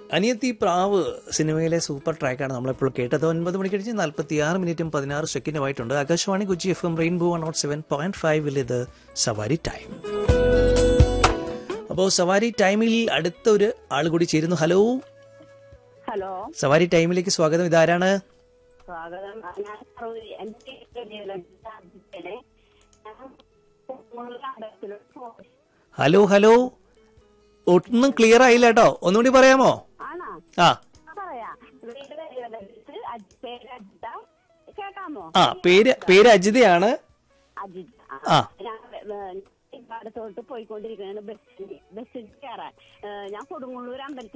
അനിയത്തി പ്രാവ് സിനിമയിലെ സൂപ്പർ ട്രാക്കാണ് നമ്മളിപ്പോൾ കേട്ടത് ഒൻപത് മണിക്ക് കഴിഞ്ഞ് നാൽപ്പത്തി ആറ് മിനിറ്റും പതിനാറ് സെക്കൻഡുമായിട്ടുണ്ട് Akashvani Kochi F M Rainbow one not seven point ഫൈവിൽ ഇത് സവാരി ടൈം അപ്പോൾ സവാരി ടൈമിൽ അടുത്ത ഒരു ആൾ കൂടി ചേരുന്നു ഹലോ ഹലോ സവാരി ടൈമിലേക്ക് സ്വാഗതം ഇതാരാണ് സ്വാഗതം ഞാൻ സർവ്വ- എന്റെ പേര് ലളിത ആദിത്യനെ. ഞാൻ കുമ്മളൂർ അമ്പലത്തിലോട്ട് പോയി. ഹലോ ഹലോ ഒന്നും ക്ലിയർ ആയില്ല കേട്ടോ ഒന്നുകൂടി പറയാമോ ആണോ ആ ആ, പറയാം വീട് വരുന്നത് അജ് പേര് അജിത കേൾക്കാമോ ആ പേര് പേര് അജിതയാണ് അജിത ആ. ഞാൻ ഇപ്പാടത്തോട്ട് പോയിക്കൊണ്ടിരിക്കുകയാണ് ബസ്സിൽ ബസ്സിൽ കയറാൻ ഏ, ഞാൻ കൊടുങ്ങല്ലൂർ അമ്പലത്തിൽ